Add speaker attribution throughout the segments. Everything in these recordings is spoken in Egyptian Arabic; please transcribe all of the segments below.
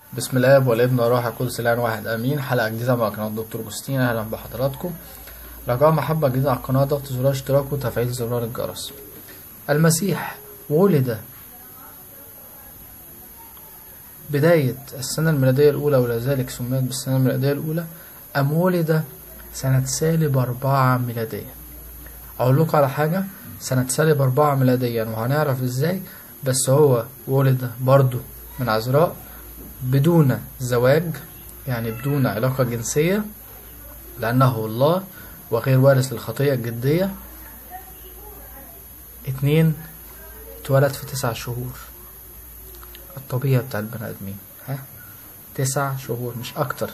Speaker 1: بسم الله والابن والروح القدس الان واحد امين حلقه جديده مع قناه دكتور جوستين اهلا بحضراتكم رجاء محبه جديده على القناه ضغط زرار اشتراك وتفعيل زرار الجرس المسيح ولد بداية السنة الميلادية الأولى ولذلك سميت بالسنة الميلادية الأولى أم ولد سنة سالب أربعة ميلادية أقول لكم على حاجة سنة سالب أربعة ميلاديا وهنعرف إزاي بس هو ولد برضو من عذراء بدون زواج يعني بدون علاقة جنسية لأنه الله وغير وارث للخطية الجدية اتنين اتولد في تسع شهور الطبيعي بتاع البني آدمين ها تسع شهور مش أكتر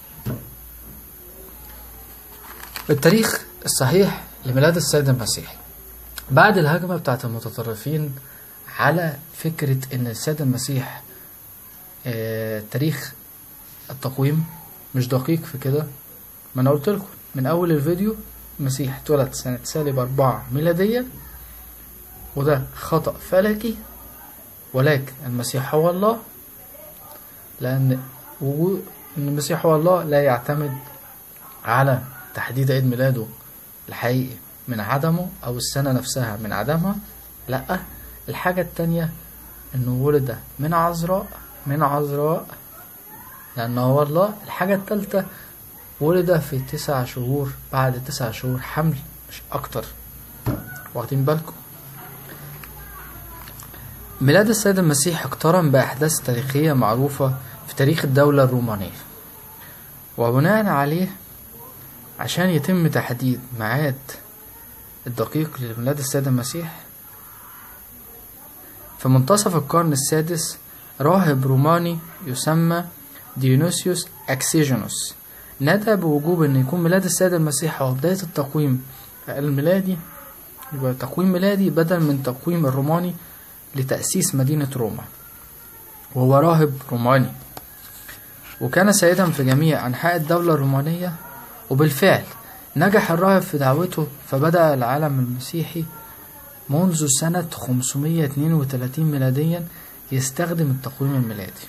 Speaker 1: التاريخ الصحيح لميلاد السيد المسيح بعد الهجمة بتاعت المتطرفين على فكرة إن السيد المسيح آه تاريخ التقويم مش دقيق في كده ما أنا قلت لكم من أول الفيديو المسيح اتولد سنة سالب أربعة ميلادية وده خطأ فلكي ولكن المسيح هو الله لأن وجود إن المسيح هو الله لا يعتمد على تحديد عيد ميلاده الحقيقي من عدمه أو السنة نفسها من عدمها لأ الحاجة التانية إنه ولد من عذراء من عذراء لأنه هو الله الحاجة التالتة ولد في تسع شهور بعد تسع شهور حمل مش أكتر واخدين بالكم ميلاد السيد المسيح اقترن بأحداث تاريخية معروفة في تاريخ الدولة الرومانية وبناء عليه عشان يتم تحديد ميعاد الدقيق لميلاد السيد المسيح في منتصف القرن السادس راهب روماني يسمى ديونيسيوس أكسيجينوس ندى بوجوب أن يكون ميلاد السيد المسيح هو بداية التقويم الميلادي يبقى تقويم ميلادي بدل من تقويم الروماني لتأسيس مدينة روما وهو راهب روماني وكان سيدا في جميع أنحاء الدولة الرومانية وبالفعل نجح الراهب في دعوته فبدأ العالم المسيحي منذ سنة 532 ميلاديا يستخدم التقويم الميلادي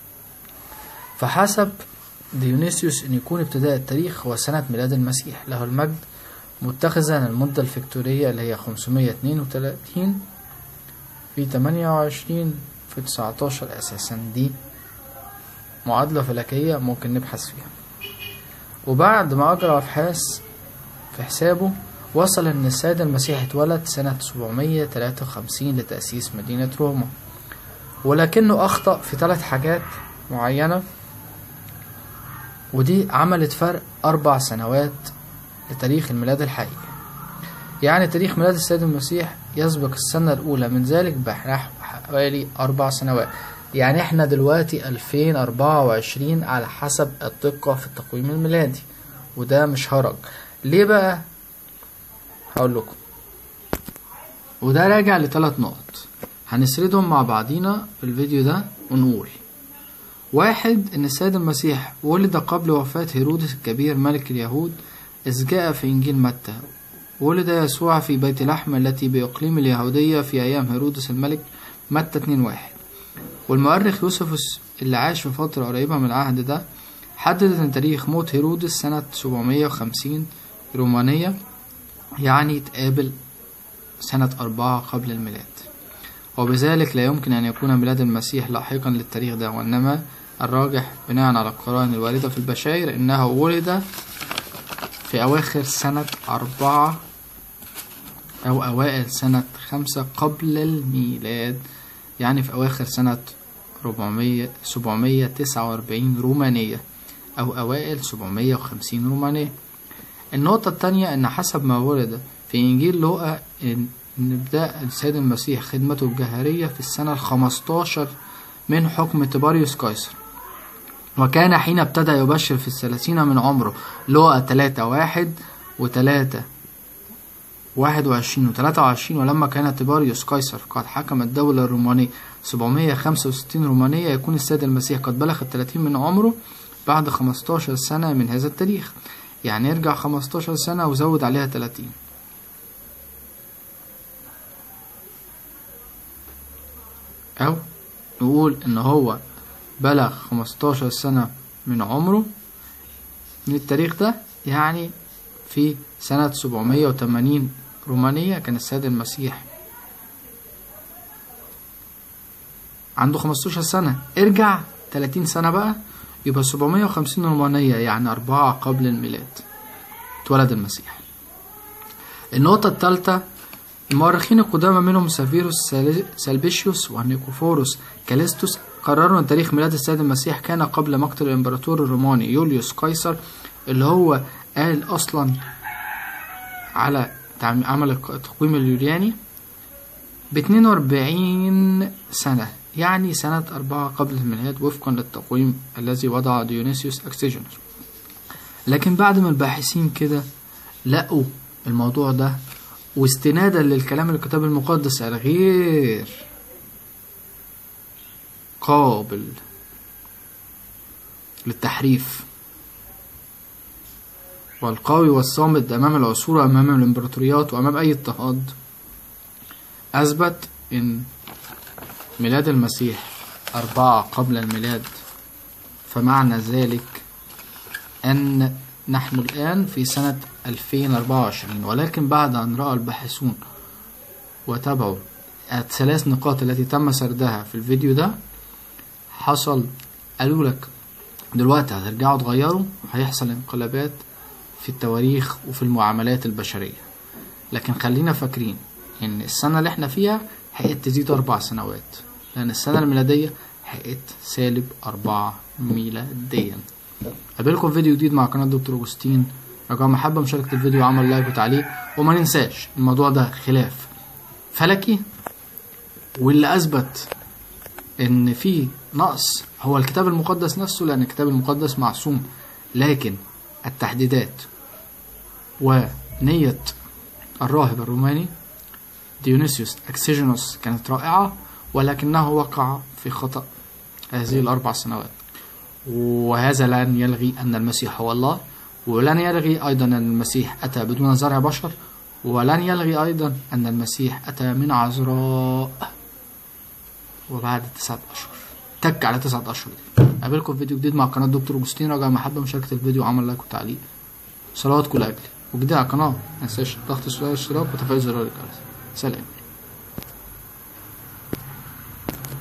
Speaker 1: فحسب ديونيسيوس أن يكون ابتداء التاريخ هو سنة ميلاد المسيح له المجد متخذا المدة الفكتورية اللي هي 532 في 28 في 19 أساسا دي معادلة فلكية ممكن نبحث فيها وبعد ما أجرى أبحاث في حسابه وصل إن السيد المسيح اتولد سنة 753 لتأسيس مدينة روما ولكنه أخطأ في ثلاث حاجات معينة ودي عملت فرق أربع سنوات لتاريخ الميلاد الحقيقي يعني تاريخ ميلاد السيد المسيح يسبق السنة الأولى من ذلك بنحو حوالي أربع سنوات يعني احنا دلوقتي 2024 على حسب الدقة في التقويم الميلادي وده مش هرج ليه بقى هقول لكم وده راجع لثلاث نقط هنسردهم مع بعضينا في الفيديو ده ونقول واحد ان السيد المسيح ولد قبل وفاة هيرودس الكبير ملك اليهود إذ جاء في إنجيل متى ولد يسوع في بيت لحم التي بإقليم اليهودية في أيام هيرودس الملك متى 2 واحد والمؤرخ يوسفوس اللي عاش في فترة قريبة من العهد ده حدد إن تاريخ موت هيرودس سنة 750 رومانية يعني تقابل سنة أربعة قبل الميلاد وبذلك لا يمكن أن يكون ميلاد المسيح لاحقا للتاريخ ده وإنما الراجح بناء على القرائن الواردة في البشائر إنه ولد في أواخر سنة أربعة أو أوائل سنة خمسة قبل الميلاد يعني في أواخر سنة ربعمية سبعمية تسعة وأربعين رومانية أو أوائل سبعمية وخمسين رومانية النقطة التانية أن حسب ما ورد في إنجيل لوقا إن بدأ السيد المسيح خدمته الجهرية في السنة الخمستاشر من حكم تباريوس قيصر وكان حين ابتدى يبشر في الثلاثين من عمره لوقا تلاتة واحد وتلاتة واحد وعشرين وتلاتة وعشرين ولما كان تباريوس قيصر قد حكم الدولة الرومانية سبعمية خمسة وستين رومانية يكون السيد المسيح قد بلغ التلاتين من عمره بعد خمستاشر سنة من هذا التاريخ يعني يرجع خمستاشر سنة وزود عليها تلاتين أو نقول إن هو بلغ 15 سنة من عمره من التاريخ ده يعني في سنة 780 رومانية كان السيد المسيح عنده 15 سنة ارجع 30 سنة بقى يبقى 750 رومانية يعني أربعة قبل الميلاد اتولد المسيح النقطة الثالثة المؤرخين القدامى منهم سافيروس سال- سالبيشيوس ونيكوفوروس كاليستوس قرروا ان تاريخ ميلاد السيد المسيح كان قبل مقتل الامبراطور الروماني يوليوس قيصر اللي هو قال اصلا على تعم- عمل الق- التقويم اليولياني ب 42 سنة يعني سنة أربعة قبل الميلاد وفقا للتقويم الذي وضع ديونيسيوس أكسيجونوس لكن بعد ما الباحثين كده لقوا الموضوع ده واستنادا للكلام الكتاب المقدس الغير قابل للتحريف والقوي والصامد أمام العصور وأمام الإمبراطوريات وأمام أي اضطهاد أثبت إن ميلاد المسيح أربعة قبل الميلاد فمعنى ذلك أن نحن الآن في سنة 2024 ولكن بعد أن رأى الباحثون وتابعوا الثلاث نقاط التي تم سردها في الفيديو ده حصل قالوا لك دلوقتي هترجعوا تغيروا وهيحصل انقلابات في التواريخ وفي المعاملات البشرية لكن خلينا فاكرين ان السنة اللي احنا فيها حقت تزيد اربع سنوات لان السنة الميلادية حقت سالب اربعة ميلاديا قابلكم في فيديو جديد مع قناة دكتور أوجستين رجاء محبة مشاركة الفيديو وعمل لايك وتعليق وما ننساش الموضوع ده خلاف فلكي واللي أثبت إن في نقص هو الكتاب المقدس نفسه لأن الكتاب المقدس معصوم لكن التحديدات ونية الراهب الروماني ديونيسيوس أكسيجينوس كانت رائعة ولكنه وقع في خطأ هذه الأربع سنوات وهذا لن يلغي أن المسيح هو الله ولن يلغي أيضا أن المسيح أتى بدون زرع بشر ولن يلغي أيضا أن المسيح أتى من عذراء وبعد تسعة أشهر تك على تسعة أشهر دي أقابلكم في فيديو جديد مع قناة دكتور أوجستين رجاء محبة مشاركة الفيديو وعمل لايك وتعليق صلواتكم لأجلي وجديد على القناة متنساش ضغط الاشتراك وتفعيل زرار الجرس سلام